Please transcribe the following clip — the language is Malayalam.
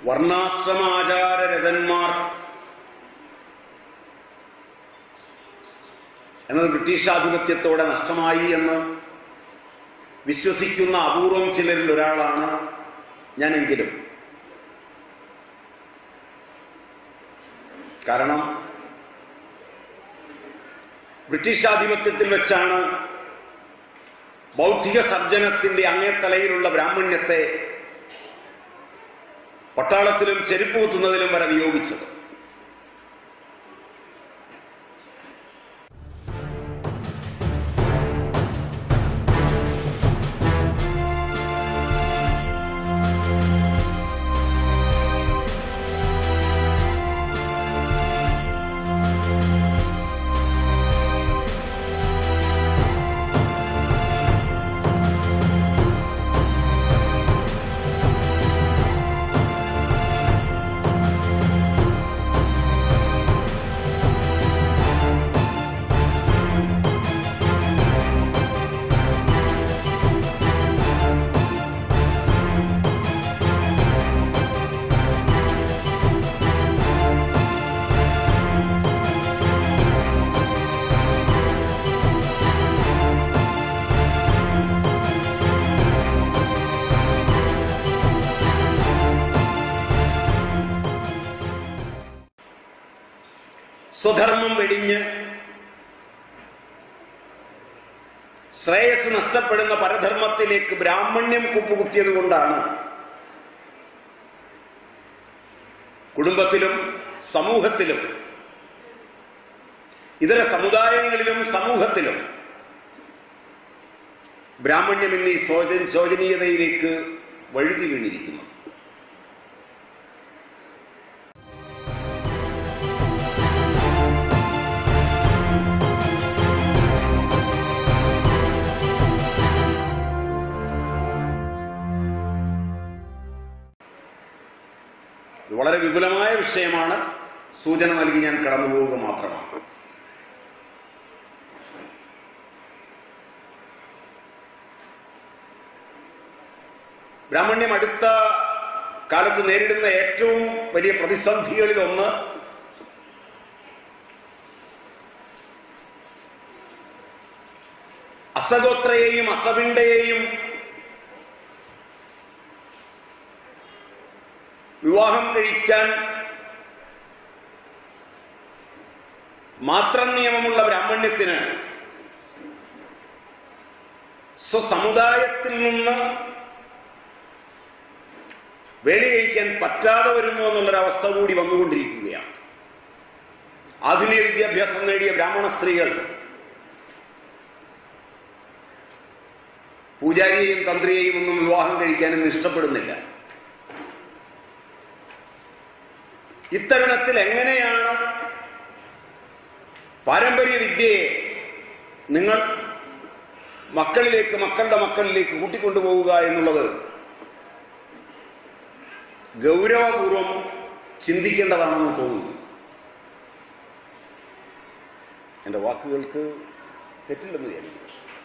വർണ്ണാശ്രമാചാരരഥന്മാർ എന്നത് ബ്രിട്ടീഷ് ആധിപത്യത്തോടെ നഷ്ടമായി എന്ന് വിശ്വസിക്കുന്ന അപൂർവം ചിലരിൽ ഒരാളാണ് ഞാനെങ്കിലും കാരണം ബ്രിട്ടീഷ് ആധിപത്യത്തിൽ വെച്ചാണ് ബൗദ്ധിക സർജനത്തിന്റെ അങ്ങേത്തലയിലുള്ള ബ്രാഹ്മണ്യത്തെ പട്ടാളത്തിലും ചെരുപ്പ് കുത്തുന്നതിലും വരെ നിയോഗിച്ചത് സ്വധർമ്മം വെടിഞ്ഞ് ശ്രേയസ് നഷ്ടപ്പെടുന്ന പരധർമ്മത്തിലേക്ക് ബ്രാഹ്മണ്യം കുപ്പുകുത്തിയത് കൊണ്ടാണ് കുടുംബത്തിലും സമൂഹത്തിലും ഇതര സമുദായങ്ങളിലും സമൂഹത്തിലും ബ്രാഹ്മണ്യം എന്നീ ശോച ശോചനീയതയിലേക്ക് വഴുതി വീണിരിക്കുന്നു ഇത് വളരെ വിപുലമായ വിഷയമാണ് സൂചന നൽകി ഞാൻ കടന്നുപോവുക മാത്രമാണ് ബ്രാഹ്മണ്യം അടുത്ത കാലത്ത് നേരിടുന്ന ഏറ്റവും വലിയ പ്രതിസന്ധികളിൽ ഒന്ന് അസഗോത്രയെയും അസവിണ്ടയെയും വിവാഹം കഴിക്കാൻ മാത്രം നിയമമുള്ള ബ്രാഹ്മണ്യത്തിന് സ്വസമുദായത്തിൽ നിന്ന് വേലി കഴിക്കാൻ പറ്റാതെ വരുന്നു എന്നുള്ളൊരവസ്ഥ കൂടി വന്നുകൊണ്ടിരിക്കുകയാണ് ആധുനിക വിദ്യാഭ്യാസം നേടിയ ബ്രാഹ്മണ സ്ത്രീകൾ പൂജാരിയെയും തന്ത്രിയെയും ഒന്നും വിവാഹം കഴിക്കാനും ഇഷ്ടപ്പെടുന്നില്ല ഇത്തരുണത്തിൽ എങ്ങനെയാണ് പാരമ്പര്യ വിദ്യയെ നിങ്ങൾ മക്കളിലേക്ക് മക്കളുടെ മക്കളിലേക്ക് കൂട്ടിക്കൊണ്ടുപോവുക എന്നുള്ളത് ഗൗരവപൂർവം ചിന്തിക്കേണ്ടതാണെന്ന് തോന്നുന്നു എന്റെ വാക്കുകൾക്ക് തെറ്റില്ലെന്ന് വിചാരിക്കുന്നു